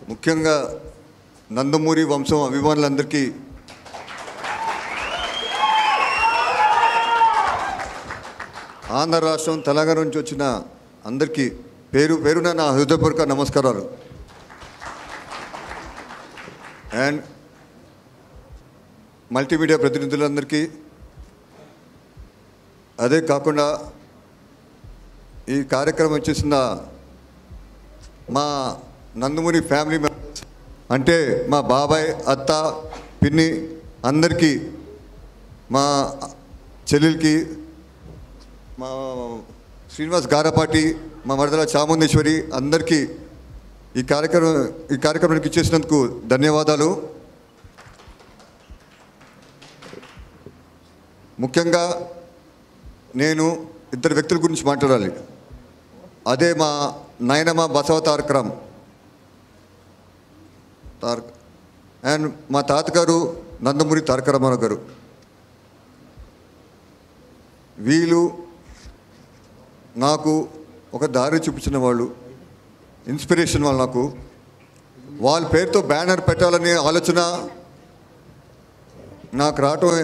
ముఖ్యంగా నందమూరి వంశం అభిమానులందరికీ ఆంధ్ర రాష్ట్రం తెలంగాణ నుంచి వచ్చిన అందరికీ పేరు పేరున నా హృదయపూర్వక నమస్కారాలు అండ్ మల్టీమీడియా ప్రతినిధులందరికీ అదే కాకుండా ఈ కార్యక్రమం వచ్చేసిన మా నందమూరి ఫ్యామిలీ మెంబర్స్ అంటే మా బాబాయ్ అత్త పిన్ని అందరికీ మా చెల్లెలకి మా శ్రీనివాస్ గారపాటి మా మరదల చాముండేశ్వరి అందరికీ ఈ కార్యక్రమం ఈ కార్యక్రమానికి ఇచ్చేసినందుకు ధన్యవాదాలు ముఖ్యంగా నేను ఇద్దరు వ్యక్తుల గురించి మాట్లాడాలి అదే మా నాయనమ్మ బసవ తారకరామ్ తారక అండ్ మా తాతగారు నందమూరి తారక రామారావు గారు వీళ్ళు నాకు ఒక దారి చూపించిన వాళ్ళు ఇన్స్పిరేషన్ వాళ్ళు నాకు వాళ్ళ పేరుతో బ్యానర్ పెట్టాలనే ఆలోచన నాకు రావటం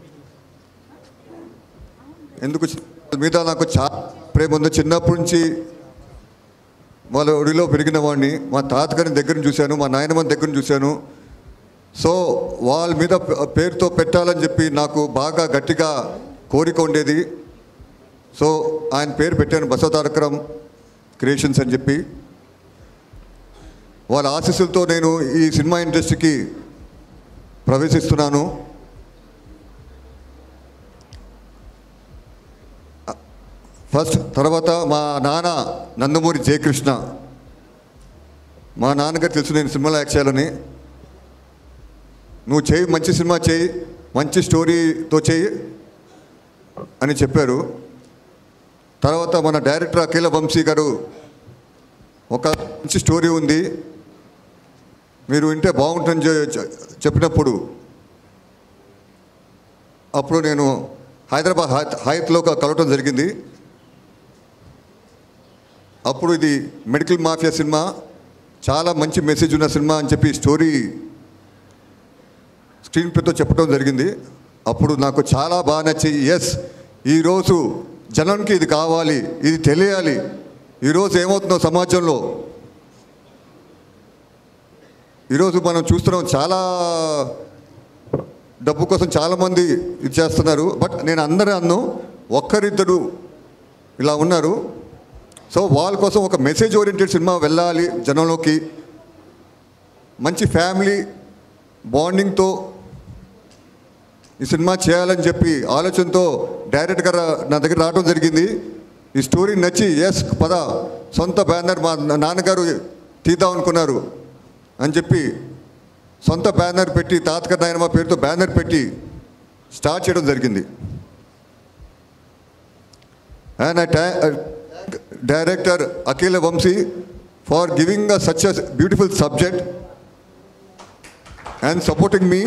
ఎందుకు చి- మీద నాకు చాలా ప్రేమ ఉంది చిన్నప్పటి నుంచి వాళ్ళ ఒడిలో పెరిగిన వాడిని మా తాతగారిని దగ్గర చూశాను మా నాయనమ్మ దగ్గర చూశాను సో వాళ్ళ మీద ప- పేరుతో పెట్టాలని చెప్పి నాకు బాగా గట్టిగా కోరిక ఉండేది సో ఆయన పేరు పెట్టాను బసవతారకరం క్రియేషన్స్ అని చెప్పి వాళ్ళ ఆశీస్సులతో నేను ఈ సినిమా ఇండస్ట్రీకి ప్రవేశిస్తున్నాను ఫస్ట్ తర్వాత మా నాన్న నందమూరి జయకృష్ణ మా నాన్నగారు తెలుసు నేను సినిమాలో యాక్ట్ చేయాలని నువ్వు చేయి మంచి సినిమా చేయి మంచి స్టోరీతో చేయి అని చెప్పారు తర్వాత మన డైరెక్టర్ అఖిల వంశీ గారు ఒక మంచి స్టోరీ ఉంది మీరు వింటే బాగుంటుందని చె- చె- చెప్పినప్పుడు అప్పుడు నేను హైదరాబాద్ హయత్ హయత్లో కలవటం జరిగింది అప్పుడు ఇది మెడికల్ మాఫియా సినిమా చాలా మంచి మెసేజ్ ఉన్న సినిమా అని చెప్పి స్టోరీ స్క్రీన్ ప్లేతో చెప్పడం జరిగింది అప్పుడు నాకు చాలా బాగా నచ్చి ఎస్ ఈరోజు జనానికి ఇది కావాలి ఇది తెలియాలి ఈరోజు ఏమవుతుందో సమాజంలో ఈరోజు మనం చూస్తున్నాం చాలా డబ్బు కోసం చాలామంది ఇది చేస్తున్నారు బట్ నేను అందరూ అన్ను ఒక్కరిద్దరు ఇలా ఉన్నారు సో వాళ్ళ కోసం ఒక మెసేజ్ ఓరియంటెడ్ సినిమా వెళ్ళాలి జనంలోకి మంచి ఫ్యామిలీ బాండింగ్తో ఈ సినిమా చేయాలని చెప్పి ఆలోచనతో డైరెక్ట్గా రా- నా దగ్గర రావడం జరిగింది ఈ స్టోరీ నచ్చి ఎస్ పద సొంత బ్యానర్ మా నాన్నగారు తీద్దాం అనుకున్నారు అని చెప్పి సొంత బ్యానర్ పెట్టి తాతక నాయనమ్మ పేరుతో బ్యానర్ పెట్టి స్టార్ట్ చేయడం జరిగింది and I thank director Akhila Vamsi for giving a such a beautiful subject and supporting me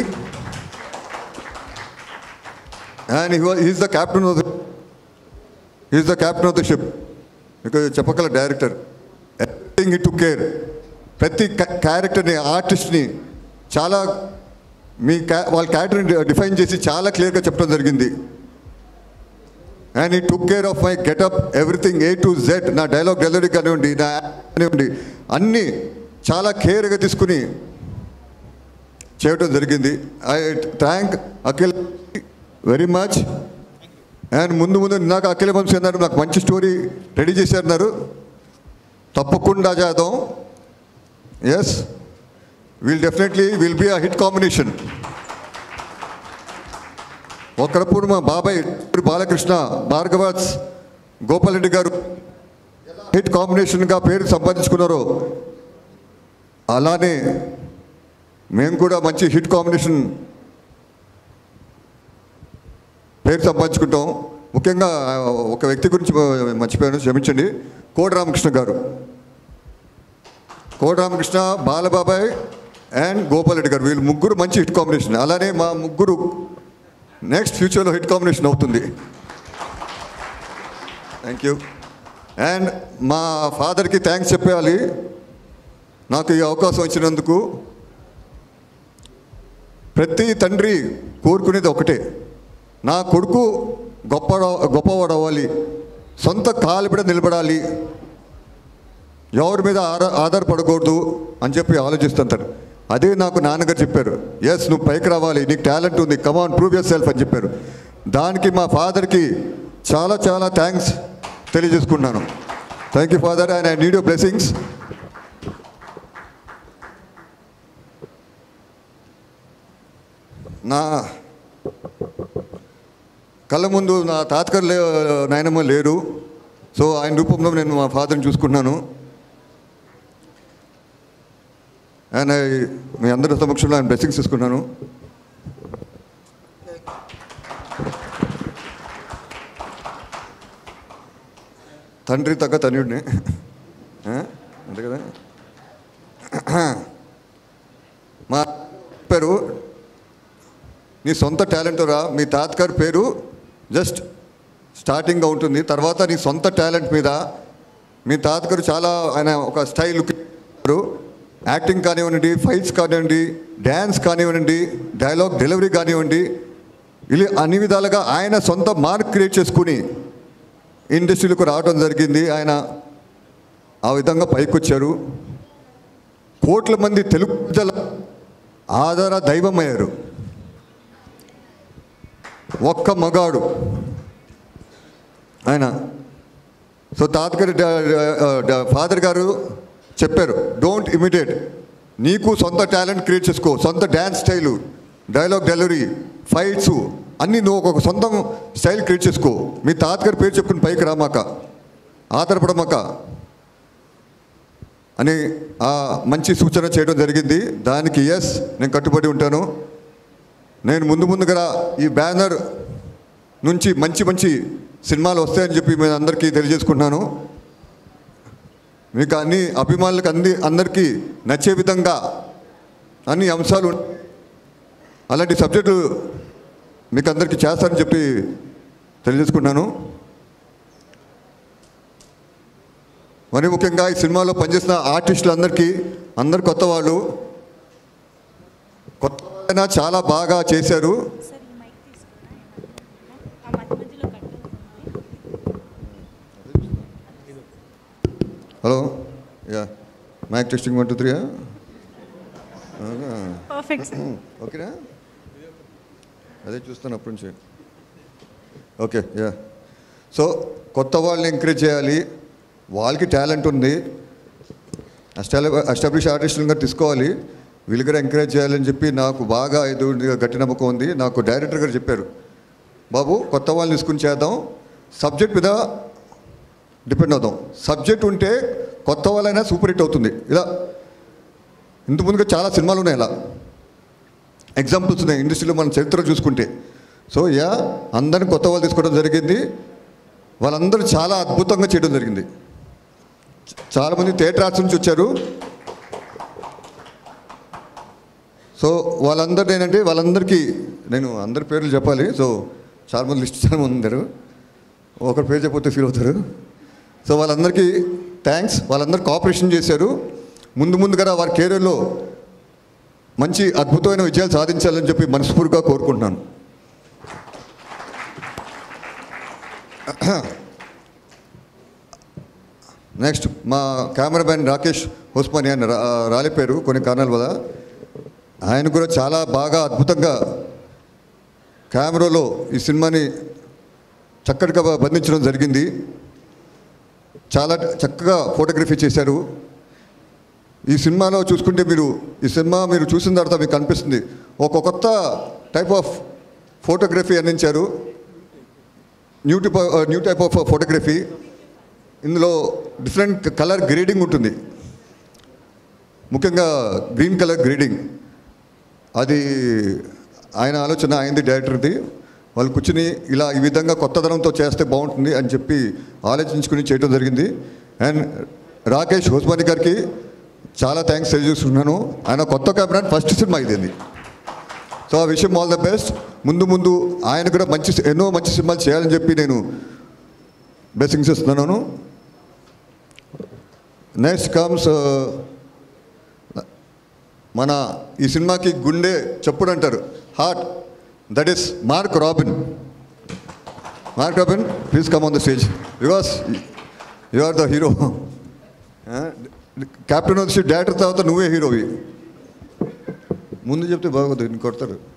and he is the captain of the is the captain of the ship ఇక చెప్పగల director everything he to care ప్రతి క్యారెక్టర్ని ఆర్టిస్ట్ని చాలా మీ క్యా వాళ్ళ క్యారెక్టర్ని define చేసి చాలా క్లియర్గా చెప్పడం జరిగింది and he took care of my getup everything A to Z నా డైలాగ్ డెలివరీ కానివ్వండి నా యాక్ట్ కానివ్వండి అన్నీ చాలా కేర్గా తీసుకుని చేయడం జరిగింది I thank Akhil very much and ముందు ముందు నాకు అఖిల వంశీ అన్నారు నాకు మంచి స్టోరీ రెడీ చేశారన్నారు తప్పకుండా చేద్దాం yes will definitely will be a hit combination ఒకప్పుడు మా బాబాయ్ బాలకృష్ణ భార్గవస్ గోపాల్ రెడ్డి గారు హిట్ కాంబినేషన్గా పేరు సంపాదించుకున్నారో అలానే మేము కూడా మంచి హిట్ కాంబినేషన్ పేరు సంపాదించుకుంటాం ముఖ్యంగా ఆ, ఒక వ్యక్తి గురించి మర్చిపోయాను క్షమించండి కోడి రామకృష్ణ గారు కోడి రామకృష్ణ బాలబాబాయ్ అండ్ గోపాల్ రెడ్డి గారు వీళ్ళు ముగ్గురు మంచి హిట్ కాంబినేషన్ అలానే మా ముగ్గురు నెక్స్ట్ ఫ్యూచర్లో హిట్ కాంబినేషన్ అవుతుంది థ్యాంక్ యూ అండ్ మా ఫాదర్కి థ్యాంక్స్ చెప్పాలి నాకు ఈ అవకాశం ఇచ్చినందుకు ప్రతి తండ్రి కోరుకునేది ఒకటే నా కొడుకు గొప్ప గొప్పవాడు అవ్వాలి సొంత కాలు మీద నిలబడాలి ఎవరి మీద ఆధార ఆధారపడకూడదు అని చెప్పి ఆలోచిస్తుంటారు అదే నాకు నాన్నగారు చెప్పారు ఎస్ నువ్వు పైకి రావాలి నీకు టాలెంట్ ఉంది కమాన్ ప్రూవ్ యర్ సెల్ఫ్ అని చెప్పారు దానికి మా ఫాదర్కి చాలా చాలా థ్యాంక్స్ తెలియజేసుకున్నాను thank you father and I need your blessings నా కళ్ళ ముందు నా తాతగారు లే నాయనమ్మ లేరు సో ఆయన రూపంలో నేను మా ఫాదర్ని చూసుకున్నాను అండ్ మీ అందరి సమక్షంలో ఆయన బ్లెస్సింగ్స్ తీసుకున్నాను తండ్రి తగ్గ తనయుడిని ఆ? అంతే కదా మా పేరు నీ సొంత టాలెంట్ రా మీ తాతగారి పేరు జస్ట్ స్టార్టింగ్గా ఉంటుంది తర్వాత నీ సొంత టాలెంట్ మీద మీ తాతగారు చాలా ఆయన ఒక స్టైల్ యాక్టింగ్ కానివ్వండి ఫైట్స్ కానివ్వండి డ్యాన్స్ కానివ్వండి డైలాగ్ డెలివరీ కానివ్వండి ఇలా అన్ని విధాలుగా ఆయన సొంత మార్క్ క్రియేట్ చేసుకుని ఇండస్ట్రీలకు రావడం జరిగింది ఆయన ఆ విధంగా పైకొచ్చారు కోట్ల మంది తెలుగు ప్రజల ఆధార దైవం అయ్యారు ఒక్క మగాడు ఆయన సో తాతగారి ఫాదర్ గారు చెప్పారు డోంట్ ఇమిటేట్ నీకు సొంత టాలెంట్ క్రియేట్ చేసుకో సొంత dance style dialogue delivery fights అన్నీ నువ్వు ఒక సొంతం స్టైల్ క్రియేట్ చేసుకో మీ తాతగారి పేరు చెప్పుకుని పైకి రామాక ఆధారపడమాక అని ఆ మంచి సూచన చేయడం జరిగింది దానికి ఎస్ నేను కట్టుబడి ఉంటాను నేను ముందు ముందుగా ఈ బ్యానర్ నుంచి మంచి మంచి సినిమాలు వస్తాయని చెప్పి మేము అందరికీ తెలియజేసుకుంటున్నాను మీకు అన్ని అభిమానులకు అన్ని అందరికీ నచ్చే విధంగా అన్ని అంశాలు ఉన్- అలాంటి సబ్జెక్టు మీకు అందరికీ చేస్తానని చెప్పి తెలియజేసుకున్నాను మరి ముఖ్యంగా ఈ సినిమాలో పనిచేసిన ఆర్టిస్టులందరికీ అందరు కొత్త వాళ్ళు కొత్త వాళ్ళైనా చాలా బాగా చేశారు సార్ ఈ మైక్ తీసుకురా ఆ మధ్య మధ్యలో కట్ అవుతుంది hello ya mike testing one two three perfect sir ఓకేనా అదే చూస్తాను అప్పటి నుంచి ఓకే యా సో కొత్త వాళ్ళని ఎంకరేజ్ చేయాలి వాళ్ళకి టాలెంట్ ఉంది అస్టాలి అస్టాబ్లిష్ ఆర్టిస్టులుగా తీసుకోవాలి వీళ్ళు కూడా ఎంకరేజ్ చేయాలని చెప్పి నాకు బాగా ఇది ఉంది, గట్టి నమ్మకం ఉంది నాకు డైరెక్టర్ గారు చెప్పారు బాబు కొత్త వాళ్ళని తీసుకుని చేద్దాం సబ్జెక్ట్ మీద డిపెండ్ అవుతాం సబ్జెక్ట్ ఉంటే కొత్త వాళ్ళైనా సూపర్ హిట్ అవుతుంది ఇలా ఇంత ముందుగా చాలా సినిమాలు ఉన్నాయి ఇలా ఎగ్జాంపుల్స్ ఉన్నాయి ఇండస్ట్రీలో మన చరిత్ర చూసుకుంటే సో యా అందరిని కొత్త వాళ్ళు తీసుకోవడం జరిగింది వాళ్ళందరూ చాలా అద్భుతంగా చేయడం జరిగింది చాలామంది థియేటర్ ఆర్ట్స్ నుంచి వచ్చారు సో వాళ్ళందరూ ఏంటంటే వాళ్ళందరికీ నేను అందరి పేర్లు చెప్పాలి సో చాలామంది లిస్ట్ చాలా మంది ఉన్నారు ఒకరి పేరు చెప్పితే ఫీల్ అవుతారు సో వాళ్ళందరికీ థ్యాంక్స్ వాళ్ళందరూ కోఆపరేషన్ చేశారు ముందు ముందుగా వారి కెరీర్లో మంచి అద్భుతమైన విజయాలు సాధించాలని చెప్పి మనస్ఫూర్తిగా కోరుకుంటున్నాను నెక్స్ట్ మా కెమెరామ్యాన్ రాకేష్ హోస్మాని ఆయన రా రాలిపోయారు కొన్ని కారణాల వల్ల ఆయన కూడా చాలా బాగా అద్భుతంగా కెమెరాలో ఈ సినిమాని చక్కటిగా బంధించడం జరిగింది చాలా చక్కగా ఫోటోగ్రఫీ చేశారు ఈ సినిమాలో చూసుకుంటే మీరు ఈ సినిమా మీరు చూసిన తర్వాత మీకు కనిపిస్తుంది ఒక కొత్త టైప్ ఆఫ్ ఫోటోగ్రఫీ అందించారు new type new type of photography ఇందులో డిఫరెంట్ కలర్ గ్రేడింగ్ ఉంటుంది ముఖ్యంగా గ్రీన్ కలర్ గ్రేడింగ్ అది ఆయన ఆలోచన అయింది డైరెక్టర్ది వాళ్ళు కూర్చుని ఇలా ఈ విధంగా కొత్తదనంతో చేస్తే బాగుంటుంది అని చెప్పి ఆలోచించుకుని చేయడం జరిగింది అండ్ రాకేష్ హోస్మాని గారికి చాలా థ్యాంక్స్ తెలియజేస్తున్నాను ఆయన కొత్త కెమెరా ఫస్ట్ సినిమా ఇది సో ఆ విషయం ఆల్ ద బెస్ట్ ముందు ముందు ఆయన కూడా మంచి ఎన్నో మంచి సినిమాలు చేయాలని చెప్పి నేను బ్లెస్సింగ్స్ ఇస్తున్నాను నెక్స్ట్ కమ్స్ మన ఈ సినిమాకి గుండె చెప్పుడు అంటారు heart that is Mark Robin Mark Robin please come on the stage because you are the hero captain వచ్చి డైరెక్టర్ తర్వాత నువ్వే హీరోవి ముందు చెప్తే బాగోదు ఇన్ని కొడతారు